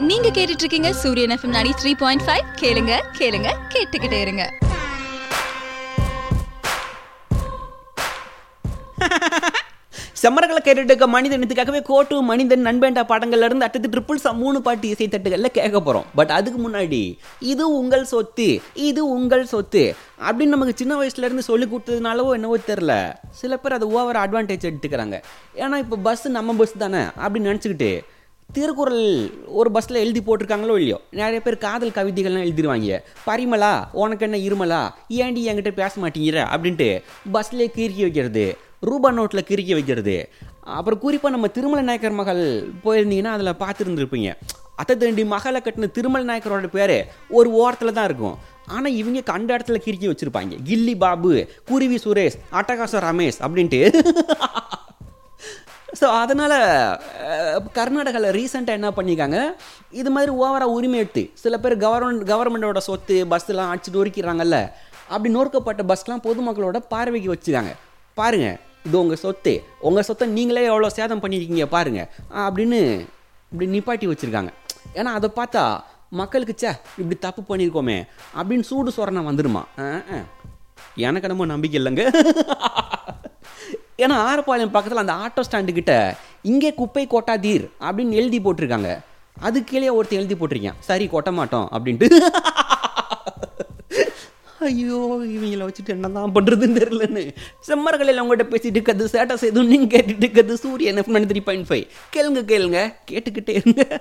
நீங்க கேட்டுட்டு இருக்கீங்க சூரியன் எஃப்எம் நாடி த்ரீ பாயிண்ட் ஃபைவ் கேளுங்க கேளுங்க கேட்டுக்கிட்டே இருங்க செம்மரங்களை கேட்டுட்டு இருக்க மனிதனத்துக்காகவே கோட்டு மனிதன் நண்பேண்டா படங்கள்ல இருந்து அடுத்தது ட்ரிபிள்ஸ் மூணு பாட்டு இசை தட்டுகள்ல கேட்க போறோம் பட் அதுக்கு முன்னாடி இது உங்கள் சொத்து இது உங்கள் சொத்து அப்படின்னு நமக்கு சின்ன வயசுல இருந்து சொல்லி கொடுத்ததுனாலவோ என்னவோ தெரில சில பேர் அதை ஓவர் அட்வான்டேஜ் எடுத்துக்கிறாங்க ஏன்னா இப்போ பஸ் நம்ம பஸ் தானே அப்படின்னு நினச்சிக்கிட்டு திருக்குறள் ஒரு பஸ்ஸில் எழுதி போட்டிருக்காங்களோ இல்லையோ நிறைய பேர் காதல் கவிதைகள்லாம் எழுதிருவாங்க பரிமலா உனக்கு என்ன இருமலா ஏன்டி என்கிட்ட பேச மாட்டேங்கிற அப்படின்ட்டு பஸ்லேயே கீர்க்கி வைக்கிறது ரூபா நோட்டில் கிறுக்கி வைக்கிறது அப்புறம் குறிப்பாக நம்ம திருமல நாயக்கர் மகள் போயிருந்தீங்கன்னா அதில் பார்த்துருந்துருப்பீங்க அத்தை தண்டி மகளை கட்டின திருமல் நாயக்கரோட பேர் ஒரு ஓரத்தில் தான் இருக்கும் ஆனால் இவங்க கண்ட இடத்துல கிறுக்கி வச்சுருப்பாங்க கில்லி பாபு குருவி சுரேஷ் அட்டகாச ரமேஷ் அப்படின்ட்டு ஸோ அதனால் கர்நாடகாவில் ரீசெண்டாக என்ன பண்ணியிருக்காங்க இது மாதிரி ஓவராக உரிமை எடுத்து சில பேர் கவர்மெண்ட் கவர்மெண்டோட சொத்து பஸ்ஸெலாம் அடிச்சுட்டு ஒருக்கிறாங்கல்ல அப்படி நொறுக்கப்பட்ட பஸ்லாம் பொதுமக்களோட பார்வைக்கு வச்சுருக்காங்க பாருங்கள் இது உங்கள் சொத்து உங்கள் சொத்தை நீங்களே எவ்வளோ சேதம் பண்ணியிருக்கீங்க பாருங்கள் அப்படின்னு இப்படி நிப்பாட்டி வச்சுருக்காங்க ஏன்னா அதை பார்த்தா மக்களுக்கு சே இப்படி தப்பு பண்ணியிருக்கோமே அப்படின்னு சூடு சொரணம் வந்துடுமா எனக்கு நம்ம நம்பிக்கை இல்லைங்க ஏன்னா ஆரப்பாளையம் பக்கத்தில் அந்த ஆட்டோ ஸ்டாண்டு கிட்ட இங்கே குப்பை கொட்டாதீர் அப்படின்னு எழுதி போட்டிருக்காங்க அது கீழே ஒருத்தர் எழுதி போட்டிருக்கேன் சரி கொட்ட மாட்டோம் அப்படின்ட்டு ஐயோ இவங்கள வச்சுட்டு என்னதான் பண்ணுறதுன்னு தெரியலன்னு செம்மர்களில் உங்கள்கிட்ட பேசிட்டு இருக்கிறது சேட்டஸ் எதுவும் நீங்கள் கேட்டுட்டு இருக்கிறது சூரியன் எஃப் த்ரீ பாயிண்ட் ஃபைவ் கேளுங்க கேளுங்க கேட்டுக்கிட்டே இருங்க